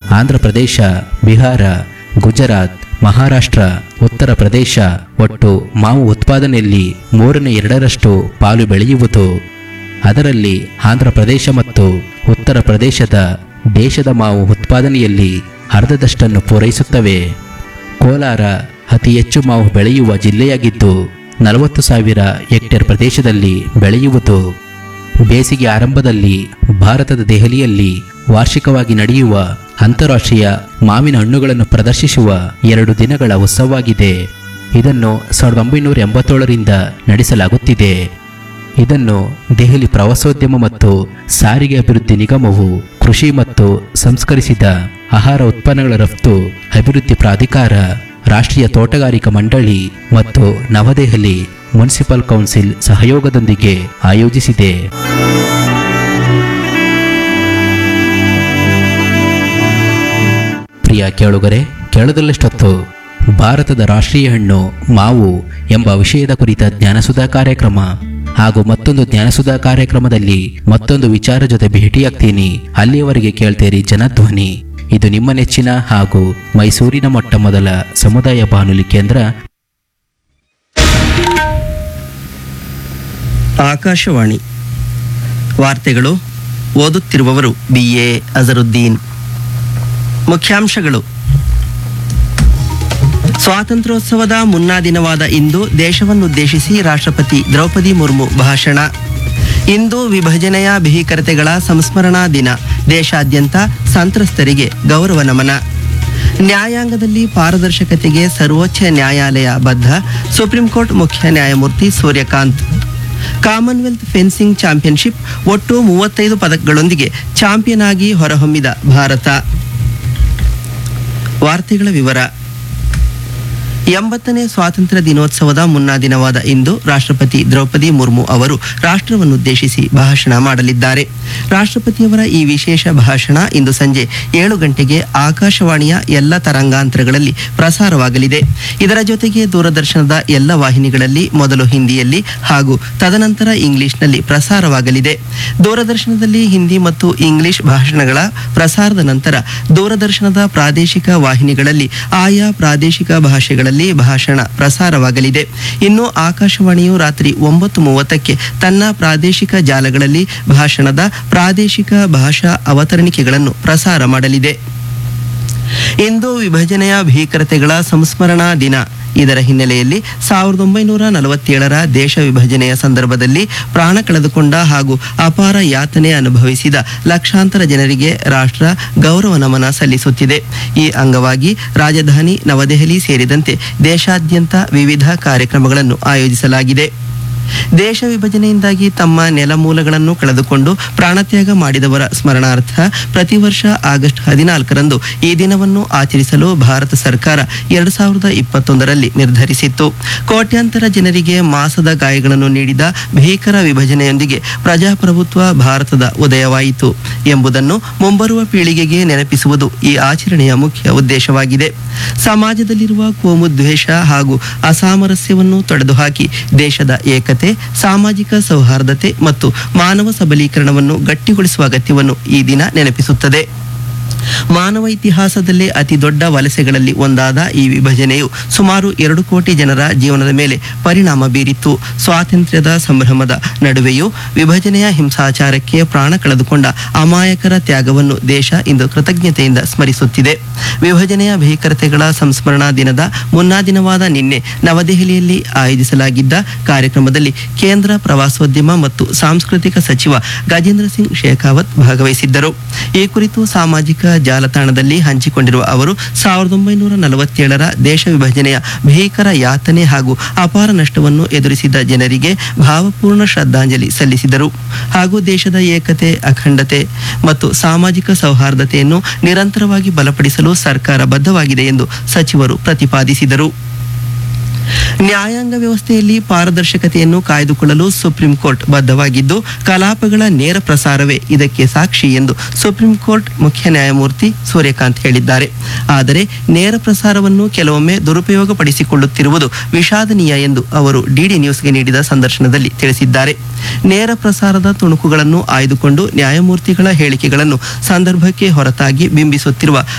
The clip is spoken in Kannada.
ಆಂಧ್ರ ಪ್ರದೇಶ ಬಿಹಾರ ಗುಜರಾತ್ ಮಹಾರಾಷ್ಟ್ರ ಉತ್ತರ ಪ್ರದೇಶ ಒಟ್ಟು ಮಾವು ಉತ್ಪಾದನೆಯಲ್ಲಿ ಮೂರನೇ ಎರಡರಷ್ಟು ಪಾಲು ಬೆಳೆಯುವುದು ಅದರಲ್ಲಿ ಆಂಧ್ರ ಪ್ರದೇಶ ಮತ್ತು ಉತ್ತರ ಪ್ರದೇಶದ ದೇಶದ ಮಾವು ಉತ್ಪಾದನೆಯಲ್ಲಿ ಅರ್ಧದಷ್ಟನ್ನು ಪೂರೈಸುತ್ತವೆ ಕೋಲಾರ ಅತಿ ಹೆಚ್ಚು ಮಾವು ಬೆಳೆಯುವ ಜಿಲ್ಲೆಯಾಗಿದ್ದು ನಲವತ್ತು ಸಾವಿರ ಹೆಕ್ಟೇರ್ ಪ್ರದೇಶದಲ್ಲಿ ಬೆಳೆಯುವುದು ಬೇಸಿಗೆ ಆರಂಭದಲ್ಲಿ ಭಾರತದ ದೆಹಲಿಯಲ್ಲಿ ವಾರ್ಷಿಕವಾಗಿ ನಡೆಯುವ ಅಂತಾರಾಷ್ಟ್ರೀಯ ಮಾವಿನ ಹಣ್ಣುಗಳನ್ನು ಪ್ರದರ್ಶಿಸುವ ಎರಡು ದಿನಗಳ ಉತ್ಸವವಾಗಿದೆ ಇದನ್ನು ಸಾವಿರದ ಒಂಬೈನೂರ ಎಂಬತ್ತೇಳರಿಂದ ನಡೆಸಲಾಗುತ್ತಿದೆ ಇದನ್ನು ದೆಹಲಿ ಪ್ರವಾಸೋದ್ಯಮ ಮತ್ತು ಸಾರಿಗೆ ಅಭಿವೃದ್ಧಿ ನಿಗಮವು ಕೃಷಿ ಮತ್ತು ಸಂಸ್ಕರಿಸಿದ ಆಹಾರ ಉತ್ಪನ್ನಗಳ ರಫ್ತು ಅಭಿವೃದ್ಧಿ ಪ್ರಾಧಿಕಾರ ರಾಷ್ಟ್ರೀಯ ತೋಟಗಾರಿಕಾ ಮಂಡಳಿ ಮತ್ತು ನವದೆಹಲಿ ಮುನ್ಸಿಪಲ್ ಕೌನ್ಸಿಲ್ ಸಹಯೋಗದೊಂದಿಗೆ ಆಯೋಜಿಸಿದೆ ಪ್ರಿಯ ಕೇಳುಗರೆ ಕೇಳದಲ್ಲಷ್ಟೊತ್ತು ಭಾರತದ ರಾಷ್ಟ್ರೀಯ ಹಣ್ಣು ಮಾವು ಎಂಬ ವಿಷಯದ ಕುರಿತ ಜ್ಞಾನಸುಧಾ ಕಾರ್ಯಕ್ರಮ ಹಾಗೂ ಮತ್ತೊಂದು ಜ್ಞಾನಸುಧಾ ಕಾರ್ಯಕ್ರಮದಲ್ಲಿ ಮತ್ತೊಂದು ವಿಚಾರ ಜೊತೆ ಭೇಟಿಯಾಗ್ತೀನಿ ಅಲ್ಲಿಯವರೆಗೆ ಕೇಳ್ತೀರಿ ಜನಧ್ವನಿ ಇದು ನಿಮ್ಮ ನೆಚ್ಚಿನ ಹಾಗೂ ಮೈಸೂರಿನ ಮೊಟ್ಟ ಮೊದಲ ಸಮುದಾಯ ಬಾನುಲಿ ಕೇಂದ್ರ ಆಕಾಶವಾಣಿ ವಾರ್ತೆಗಳು ಓದುತ್ತಿರುವವರು ಬಿ ಎ ಅಜರುದ್ದೀನ್ ಮುಖ್ಯಾಂಶಗಳು ಸ್ವಾತಂತ್ರ್ಯೋತ್ಸವದ ಮುನ್ನಾ ದಿನವಾದ ಇಂದು ದೇಶವನ್ನುದ್ದೇಶಿಸಿ ರಾಷ್ಟ್ರಪತಿ ದ್ರೌಪದಿ ಮುರ್ಮು ಭಾಷಣ ಇಂದು ವಿಭಜನೆಯ ಭೀಕರತೆಗಳ ಸಂಸ್ಮರಣಾ ದಿನ ದೇಶಾದ್ಯಂತ ಸಂತ್ರಸ್ತರಿಗೆ ಗೌರವ ನಮನ ನ್ಯಾಯಾಂಗದಲ್ಲಿ ಪಾರದರ್ಶಕತೆಗೆ ಸರ್ವೋಚ್ಚ ನ್ಯಾಯಾಲಯ ಬದ್ಧ ಸುಪ್ರೀಂ ಕೋರ್ಟ್ ಮುಖ್ಯ ನ್ಯಾಯಮೂರ್ತಿ ಸೂರ್ಯಕಾಂತ್ ಕಾಮನ್ವೆಲ್ತ್ ಫೆನ್ಸಿಂಗ್ ಚಾಂಪಿಯನ್ಶಿಪ್ ಒಟ್ಟು ಮೂವತ್ತೈದು ಪದಕಗಳೊಂದಿಗೆ ಚಾಂಪಿಯನ್ ಆಗಿ ಹೊರಹೊಮ್ಮಿದ ಭಾರತ ವಾರ್ತೆಗಳ ವಿವರ ಎಂಬತ್ತನೇ ಸ್ವಾತಂತ್ರ್ಯ ದಿನೋತ್ಸವದ ಮುನ್ನಾ ದಿನವಾದ ಇಂದು ರಾಷ್ಟ್ರಪತಿ ದ್ರೌಪದಿ ಮುರ್ಮು ಅವರು ರಾಷ್ಟ್ರವನ್ನುದ್ದೇಶಿಸಿ ಭಾಷಣ ಮಾಡಲಿದ್ದಾರೆ ರಾಷ್ಟ್ರಪತಿಯವರ ಈ ವಿಶೇಷ ಭಾಷಣ ಇಂದು ಸಂಜೆ ಏಳು ಗಂಟೆಗೆ ಆಕಾಶವಾಣಿಯ ಎಲ್ಲ ತರಂಗಾಂತರಗಳಲ್ಲಿ ಪ್ರಸಾರವಾಗಲಿದೆ ಇದರ ಜೊತೆಗೆ ದೂರದರ್ಶನದ ಎಲ್ಲ ವಾಹಿನಿಗಳಲ್ಲಿ ಮೊದಲು ಹಿಂದಿಯಲ್ಲಿ ಹಾಗೂ ತದನಂತರ ಇಂಗ್ಲಿಷ್ನಲ್ಲಿ ಪ್ರಸಾರವಾಗಲಿದೆ ದೂರದರ್ಶನದಲ್ಲಿ ಹಿಂದಿ ಮತ್ತು ಇಂಗ್ಲಿಷ್ ಭಾಷಣಗಳ ಪ್ರಸಾರದ ನಂತರ ದೂರದರ್ಶನದ ಪ್ರಾದೇಶಿಕ ವಾಹಿನಿಗಳಲ್ಲಿ ಆಯಾ ಪ್ರಾದೇಶಿಕ ಭಾಷೆಗಳಲ್ಲಿ ಭಾಷಣ ಪ್ರಸಾರವಾಗಲಿದೆ ಇನ್ನು ಆಕಾಶವಾಣಿಯು ರಾತ್ರಿ ಒಂಬತ್ತು ಮೂವತ್ತಕ್ಕೆ ತನ್ನ ಪ್ರಾದೇಶಿಕ ಜಾಲಗಳಲ್ಲಿ ಭಾಷಣದ ಪ್ರಾದೇಶಿಕ ಭಾಷಾ ಅವತರಣಿಕೆಗಳನ್ನು ಪ್ರಸಾರ ಮಾಡಲಿದೆ ಇಂದು ವಿಭಜನೆಯ ಭೀಕರತೆಗಳ ಸಂಸ್ಮರಣಾ ದಿನ ಇದರ ಹಿನ್ನೆಲೆಯಲ್ಲಿ ಸಾವಿರದ ಒಂಬೈನೂರ ನಲವತ್ತೇಳರ ದೇಶ ವಿಭಜನೆಯ ಸಂದರ್ಭದಲ್ಲಿ ಪ್ರಾಣ ಕಳೆದುಕೊಂಡ ಹಾಗೂ ಅಪಾರ ಯಾತನೆ ಅನುಭವಿಸಿದ ಲಕ್ಷಾಂತರ ಜನರಿಗೆ ರಾಷ್ಟ್ರ ಗೌರವ ನಮನ ಸಲ್ಲಿಸುತ್ತಿದೆ ಈ ಅಂಗವಾಗಿ ರಾಜಧಾನಿ ನವದೆಹಲಿ ಸೇರಿದಂತೆ ದೇಶಾದ್ಯಂತ ವಿವಿಧ ಕಾರ್ಯಕ್ರಮಗಳನ್ನು ಆಯೋಜಿಸಲಾಗಿದೆ ದೇಶ ವಿಭಜನೆಯಿಂದಾಗಿ ತಮ್ಮ ನೆಲಮೂಲಗಳನ್ನು ಕಳೆದುಕೊಂಡು ಪ್ರಾಣತ್ಯಾಗ ಮಾಡಿದವರ ಸ್ಮರಣಾರ್ಥ ಪ್ರತಿ ವರ್ಷ ಆಗಸ್ಟ್ ಹದಿನಾಲ್ಕರಂದು ಈ ದಿನವನ್ನು ಆಚರಿಸಲು ಭಾರತ ಸರ್ಕಾರ ಎರಡು ಸಾವಿರದ ಇಪ್ಪತ್ತೊಂದರಲ್ಲಿ ನಿರ್ಧರಿಸಿತ್ತು ಕೋಟ್ಯಾಂತರ ಜನರಿಗೆ ಮಾಸದ ಗಾಯಗಳನ್ನು ನೀಡಿದ ಭೀಕರ ವಿಭಜನೆಯೊಂದಿಗೆ ಪ್ರಜಾಪ್ರಭುತ್ವ ಭಾರತದ ಉದಯವಾಯಿತು ಎಂಬುದನ್ನು ಮುಂಬರುವ ಪೀಳಿಗೆಗೆ ನೆನಪಿಸುವುದು ಈ ಆಚರಣೆಯ ಮುಖ್ಯ ಉದ್ದೇಶವಾಗಿದೆ ಸಮಾಜದಲ್ಲಿರುವ ಕೋಮುದ್ವೇಷ ಹಾಗೂ ಅಸಾಮರಸ್ಯವನ್ನು ತೊಡೆದುಹಾಕಿ ದೇಶದ ಏಕತೆ ಸಾಮಾಜಿಕ ಸೌಹಾರ್ದತೆ ಮತ್ತು ಮಾನವ ಸಬಲೀಕರಣವನ್ನು ಗಟ್ಟಿಗೊಳಿಸುವ ಅಗತ್ಯವನ್ನು ಈ ದಿನ ನೆನಪಿಸುತ್ತದೆ ಮಾನವ ಇತಿಹಾಸದಲ್ಲೇ ಅತಿ ದೊಡ್ಡ ವಲಸೆಗಳಲ್ಲಿ ಒಂದಾದ ಈ ವಿಭಜನೆಯು ಸುಮಾರು ಎರಡು ಕೋಟಿ ಜನರ ಜೀವನದ ಮೇಲೆ ಪರಿಣಾಮ ಬೀರಿತ್ತು ಸ್ವಾತಂತ್ರ್ಯದ ಸಂಭ್ರಮದ ನಡುವೆಯೂ ವಿಭಜನೆಯ ಹಿಂಸಾಚಾರಕ್ಕೆ ಪ್ರಾಣ ಕಳೆದುಕೊಂಡ ಅಮಾಯಕರ ತ್ಯಾಗವನ್ನು ದೇಶ ಇಂದು ಕೃತಜ್ಞತೆಯಿಂದ ಸ್ಮರಿಸುತ್ತಿದೆ ವಿಭಜನೆಯ ಭೀಕರತೆಗಳ ಸಂಸ್ಮರಣಾ ದಿನದ ಮುನ್ನಾ ದಿನವಾದ ನಿನ್ನೆ ನವದೆಹಲಿಯಲ್ಲಿ ಆಯೋಜಿಸಲಾಗಿದ್ದ ಕಾರ್ಯಕ್ರಮದಲ್ಲಿ ಕೇಂದ್ರ ಪ್ರವಾಸೋದ್ಯಮ ಮತ್ತು ಸಾಂಸ್ಕೃತಿಕ ಸಚಿವ ಗಜೇಂದ್ರ ಸಿಂಗ್ ಶೇಖಾವತ್ ಭಾಗವಹಿಸಿದ್ದರು ಈ ಕುರಿತು ಸಾಮಾಜಿಕ ಜಾಲತಾಣದಲ್ಲಿ ಹಂಚಿಕೊಂಡಿರುವ ಅವರು ಸಾವಿರದ ಒಂಬೈನೂರ ನಲವತ್ತೇಳರ ದೇಶ ವಿಭಜನೆಯ ಭೀಕರ ಯಾತನೆ ಹಾಗೂ ಅಪಾರ ನಷ್ಟವನ್ನು ಎದುರಿಸಿದ ಜನರಿಗೆ ಭಾವಪೂರ್ಣ ಶ್ರದ್ಧಾಂಜಲಿ ಸಲ್ಲಿಸಿದರು ಹಾಗೂ ದೇಶದ ಏಕತೆ ಅಖಂಡತೆ ಮತ್ತು ಸಾಮಾಜಿಕ ಸೌಹಾರ್ದತೆಯನ್ನು ನಿರಂತರವಾಗಿ ಬಲಪಡಿಸಲು ಸರ್ಕಾರ ಬದ್ಧವಾಗಿದೆ ಎಂದು ಸಚಿವರು ಪ್ರತಿಪಾದಿಸಿದರು ನ್ಯಾಯಾಂಗ ವ್ಯವಸ್ಥೆಯಲ್ಲಿ ಪಾರದರ್ಶಕತೆಯನ್ನು ಕಾಯ್ದುಕೊಳ್ಳಲು ಸುಪ್ರೀಂ ಕೋರ್ಟ್ ಬದ್ಧವಾಗಿದ್ದು ಕಲಾಪಗಳ ನೇರ ಪ್ರಸಾರವೇ ಇದಕ್ಕೆ ಸಾಕ್ಷಿ ಎಂದು ಸುಪ್ರೀಂ ಕೋರ್ಟ್ ಮುಖ್ಯ ನ್ಯಾಯಮೂರ್ತಿ ಸೂರ್ಯಕಾಂತ್ ಹೇಳಿದ್ದಾರೆ ಆದರೆ ನೇರ ಪ್ರಸಾರವನ್ನು ಕೆಲವೊಮ್ಮೆ ದುರುಪಯೋಗ ಪಡಿಸಿಕೊಳ್ಳುತ್ತಿರುವುದು ವಿಷಾದನೀಯ ಎಂದು ಅವರು ಡಿಡಿ ನ್ಯೂಸ್ಗೆ ನೀಡಿದ ಸಂದರ್ಶನದಲ್ಲಿ ತಿಳಿಸಿದ್ದಾರೆ ನೇರ ಪ್ರಸಾರದ ತುಣುಕುಗಳನ್ನು ಆಯ್ದುಕೊಂಡು ನ್ಯಾಯಮೂರ್ತಿಗಳ ಹೇಳಿಕೆಗಳನ್ನು ಸಂದರ್ಭಕ್ಕೆ ಹೊರತಾಗಿ ಬಿಂಬಿಸುತ್ತಿರುವ